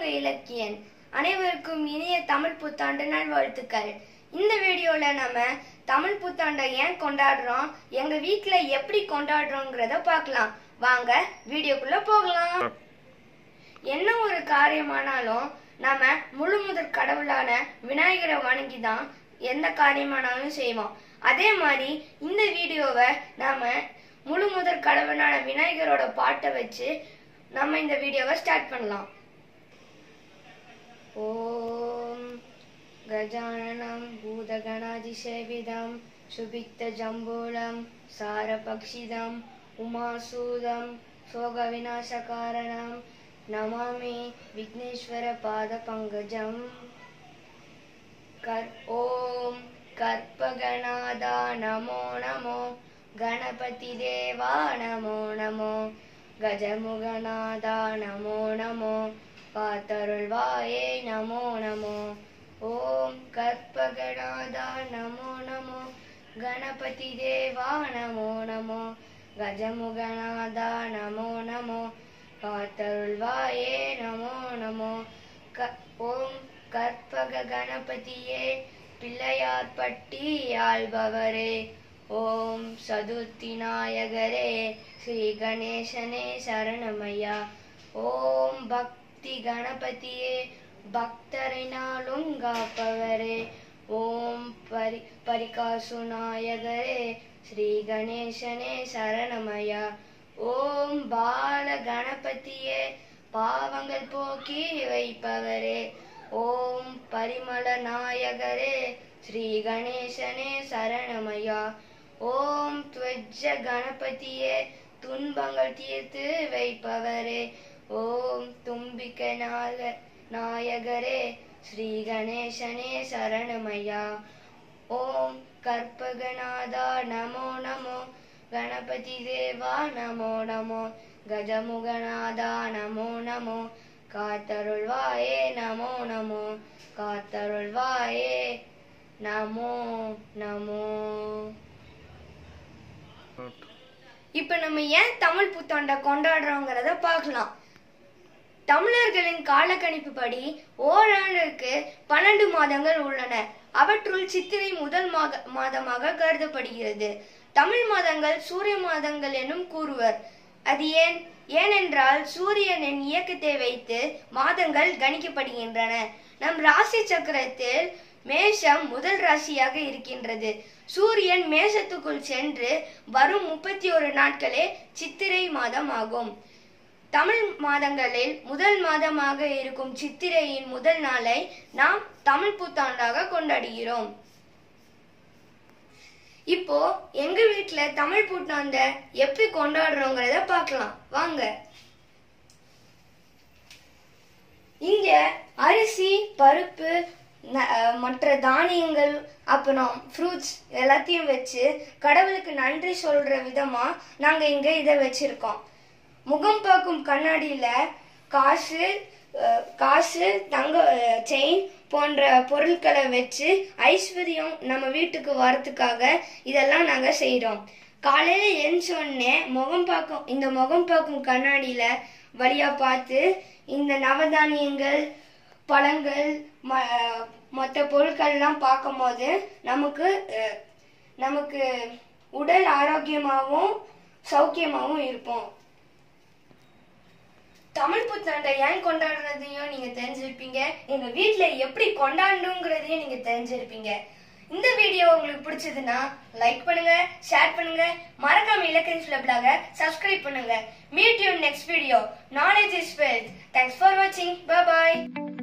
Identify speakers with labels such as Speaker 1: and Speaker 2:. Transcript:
Speaker 1: இலக்கியன் அனைவருக்கும் இனிய தமிழ் புத்தாண்டு நல்வாழ்த்துக்கள் இந்த வீடியோல நம்ம தமிழ் புத்தாண்டை ஏன் கொண்டாடுறோம் எங்க வீட்ல எப்படி கொண்டாடுறோங்கிறத பார்க்கலாம் வாங்க வீடியோக்குள்ள போகலாம் என்ன ஒரு காரியமானாலும் நாம முழு முதற் கடவுளான விநாயகரை வணங்கி தான் எந்த காரியமானாலும் செய்வோம் அதே மாதிரி இந்த வீடியோவை நாம முழு முதற் கடவுளான விநாயகரோட பாட்டை வச்சு நம்ம இந்த வீடியோவை ஸ்டார்ட் பண்ணலாம் ஓம் கஜானனம் பூதகணாதிசேவிதம் சுபிக்த ஜம்பூலம் சாரபக்ஷிதம் உமாசூதம் சோக விநாசகாரணம் நமாமி விக்னேஸ்வர பாத பங்கஜம் கர் ஓம் கற்பகநாதா நமோ நமோ கணபதி தேவா நமோ நமோ கஜமுகநாதா நமோ நமோ காத்தருள்வாயே நமோ நமோ ஓம் கற்பகநாதா நமோ நமோ கணபதி தேவா நமோ நமோ கஜமுகநாதா நமோ நமோ காத்தருள்வாயே நமோ நமோ க ஓம் கற்பக கணபதியே பிள்ளையார்பட்டி ஆள்பவரே ஓம் சதுர்த்தி நாயகரே ஸ்ரீ கணேசனே சரணமையா ஓம் பக்தி கணபதியே பக்தரை நாளும் காப்பவரே ஓம் பரி பரிகாசு நாயகரே ஸ்ரீ கணேசனே சரணமையா ஓம் பால கணபதியே பாவங்கள் போக்கி வைப்பவரே ஓம் பரிமள நாயகரே ஸ்ரீ கணேசனே சரணமையா ஓம் துவஜ கணபதியே துன்பங்கள் தீர்த்து வைப்பவரே ஓம் தும்பிக்கை நாக நாயகரே ஸ்ரீ கணேசனே சரணமையா ஓம் கற்பகநாதா நமோ நமோ கணபதி தேவா நமோ நமோ கஜமுகநாதா நமோ நமோ காத்தருள்வாயே நமோ நமோ காத்தருள்வாயே நமோ நமோ இப்ப நம்ம ஏன் தமிழ் புத்தாண்டை கொண்டாடுறோங்கிறத பார்க்கலாம் தமிழர்களின் காலக்கணிப்புப்படி ஓராண்டுக்கு பன்னெண்டு மாதங்கள் உள்ளன அவற்றுள் சித்திரை முதல் மாக மாதமாக கருதப்படுகிறது தமிழ் மாதங்கள் சூரிய மாதங்கள் எனும் கூறுவர் அது ஏன் ஏனென்றால் சூரியனின் இயக்கத்தை வைத்து மாதங்கள் கணிக்கப்படுகின்றன நம் ராசி சக்கரத்தில் மேஷம் முதல் ராசியாக இருக்கின்றது சூரியன் மேஷத்துக்குள் சென்று வரும் முப்பத்தி ஒரு நாட்களே சித்திரை மாதம் ஆகும் தமிழ் மாதங்களில் முதல் மாதமாக இருக்கும் சித்திரையின் முதல் நாளை நாம் தமிழ் புத்தாண்டாக கொண்டாடுகிறோம் இப்போ எங்க வீட்ல தமிழ் புத்தாண்ட எப்படி கொண்டாடுறோங்கிறத பார்க்கலாம் வாங்க இங்க அரிசி பருப்பு ந- அஹ் மற்ற தானியங்கள் அப்புறம் ஃப்ரூட்ஸ் எல்லாத்தையும் வச்சு கடவுளுக்கு நன்றி சொல்ற விதமா நாங்க இங்க இதை வச்சிருக்கோம் முகம் பார்க்கும் கண்ணாடியில காசு அஹ், காசு தங்க செயின் போன்ற பொருட்களை வச்சு ஐஸ்வர்யம் நம்ம வீட்டுக்கு வரத்துக்காக இதெல்லாம் நாங்க செய்றோம் காலையில எழுந்த உடனே முகம் பார்க்கும் இந்த முகம் பார்க்கும் கண்ணாடியில வழியா பார்த்து இந்த நவதானியங்கள் பழங்கள் ம- மற்ற பொருட்கள்லாம் பார்க்கும்போது நமக்கு அஹ், நமக்கு உடல் ஆரோக்கியமாகவும் சௌக்கியமாகவும் இருப்போம் தமிழ் புத்தாண்டை ஏன் கொண்டாடுறதையும் நீங்க தெரிஞ்சிருப்பீங்க எங்க வீட்ல எப்படி கொண்டாடணுங்கிறதையும் நீங்க தெரிஞ்சிருப்பீங்க இந்த வீடியோ உங்களுக்கு பிடிச்சதுன்னா லைக் பண்ணுங்க ஷேர் பண்ணுங்க மறக்காம இலக்கண சுலபிளாக சப்ஸ்கிரைப் பண்ணுங்க meet you next video knowledge is wealth thanks for வாட்சிங் பை பாய்